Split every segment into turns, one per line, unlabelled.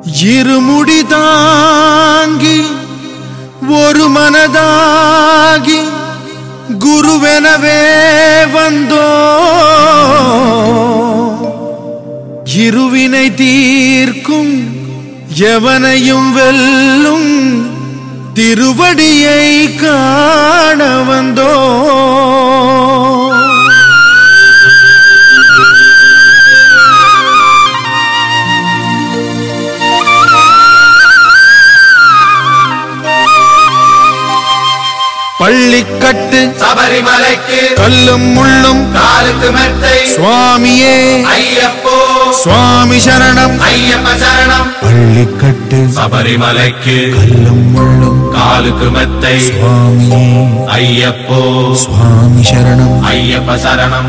இருமுடி தாங்கி ஒரு மனதாகி குருவெனவே வந்தோ இருவினை தீர்க்கும் எவனையும் வெல்லும் திருவடியை காண வந்தோ பள்ளிக்கட்டு
சபரிமலைக்கு
கல்லும் முள்ளும்
காலுக்கு மெத்தை
சுவாமியே
ஐயப்போ
சுவாமி சரணம்
ஐயப்ப சரணம்
பள்ளிக்கட்டு
சபரிமலைக்கு
கல்லும் முள்ளும்
காலுக்கு மெத்தை
சுவாமியே
ஐயப்போ
சுவாமி சரணம்
ஐயப்ப சரணம்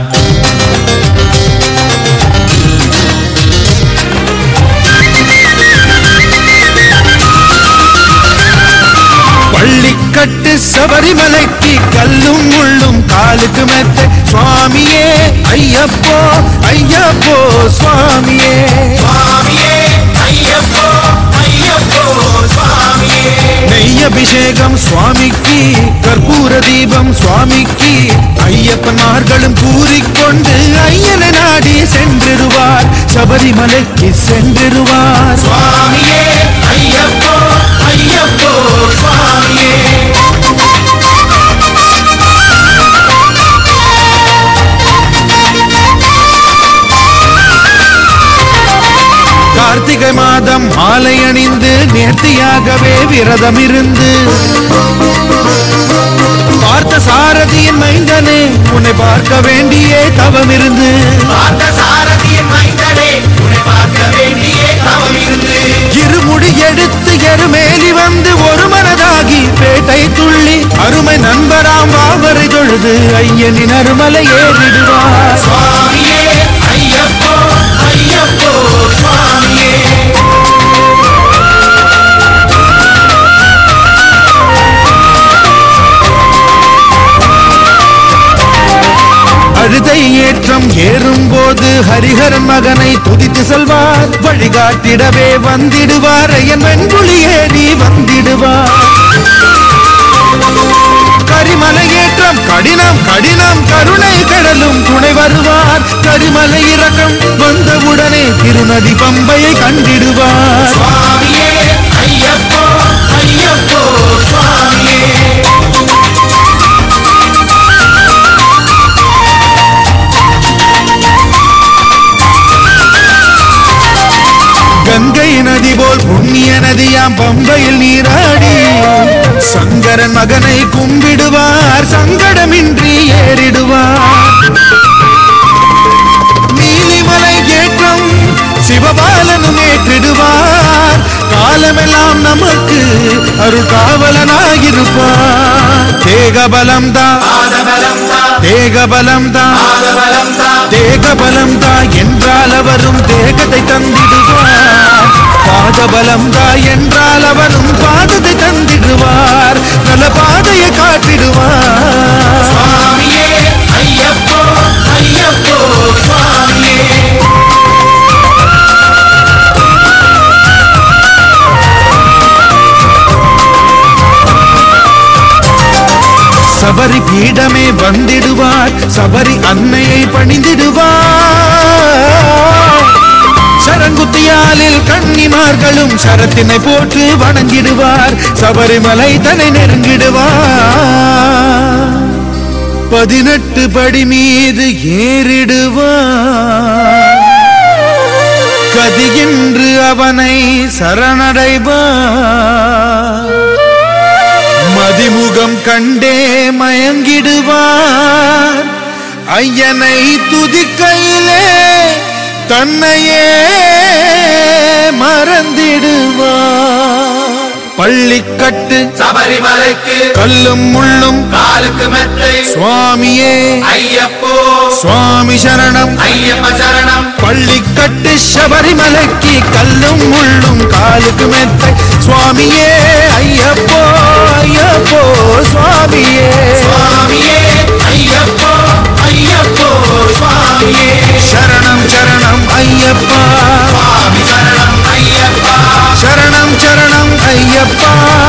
பள்ளிக்கட்டு சபரிமலைக்கு கல்லும் முள்ளும் காலுக்கு மெத்த சுவாமியே ஐயப்போ ஐயப்போ சுவாமியே
சுவாமியே ஐயப்போ ஐயப்போ சுவாமியே
நெய் அபிஷேகம் சுவாமிக்கு கற்பூர தீபம் சுவாமிக்கு ஐயப்பன்மார்களும் கூறிக்கொண்டு ஐயனை நாடி சென்றிடுவார் சபரிமலைக்கு சென்றிடுவார்
சுவாமியே ஐயப்போ ஐயப்போ சுவாமியே
கார்த்திகை மாதம் மாலை அணிந்து நேர்த்தியாகவே விரதம் இருந்து பார்த்த சாரதியின் மைந்தனே உன்னை பார்க்க வேண்டியே தவம் இருந்து
பார்த்த சாரதியின் மைந்தனே உன்னை பார்க்க வேண்டியே தவம் இருந்து
இருமுடி எடுத்து எருமேலி வந்து ஒரு மனதாகி பேட்டை துள்ளி அருமை நண்பராம் வாவரை தொழுது ஐயனின் அருமலை ஏறிடுவார்
சுவாமியே ஐயப்போ ஐயப்போ சுவாமியே
அழுதை ஏற்றம் ஏறும்போது ஹரிஹரன் மகனை துதித்து செல்வார் வழிகாட்டிடவே வந்திடுவார் என் வெண்புலி ஏறி வந்திடுவார் கரிமலை ஏற்றம் கடினம் கடினம் கருணை கடலும் துணை வருவார் கரிமலை இறக்கம் வந்தவுடனே திருநதி பம்பையை கண்டிடுவார்
சுவாமியே ஐயப்போ ஐயப்போ சுவாமியே
கங்கை நதி போல் புண்ணிய நதியாம் பம்பையில் நீராடி சங்கரன் மகனை கும்பிடுவார் சங்கடமின்றி ஏறிடுவார் நீலிமலை ஏற்றம் சிவபாலனும் ஏற்றிடுவார் காலமெல்லாம் நமக்கு அருள் காவலனாயிருப்பார் தேகபலம் தான்
பாதபலம் தான்
தேகபலம் தான்
பாதபலம் தான்
தேகபலம் தா என்றால் அவரும் தேகத்தை தந்திடுவார் பாதபலம் தா என்றால் அவரும் பாதத்தை தந்திடுவார் நல்ல பாதையை காட்டிடுவார்
சுவாமியே ஐயப்போ ஐயப்போ சுவாமியே
சபரி பீடமே வந்திடுவார் சபரி அன்னையை பணிந்திடுவார் சரங்குத்தியாலில் கன்னிமார்களும் சரத்தினை போட்டு வணங்கிடுவார் சபரிமலை தன்னை நெருங்கிடுவார் பதினெட்டு படி மீது ஏறிடுவார் கதியின்று அவனை சரணடைவார் மதிமுகம் கண்டே மயங்கிடுவார் ஐயனை துதிக்கையிலே தன்னையே மறந்திடுவார் பள்ளிக்கட்டு
சபரிமலைக்கு
கல்லும் முள்ளும்
காலுக்கு மெத்தை
சுவாமியே
ஐயப்போ
சுவாமி சரணம்
ஐயப்ப சரணம்
பள்ளிக்கட்டு சபரிமலைக்கு கல்லும் முள்ளும் காலுக்கு மெத்தை சுவாமியே ஐயப்போ ஐயப்போ சுவாமியே
சுவாமியே ஐயப்போ ஐயப்போ சுவாமியே
சரணம் சரணம் ஐயப்பா
சுவாமி சரணம் ஐயப்பா
ஐயப்பா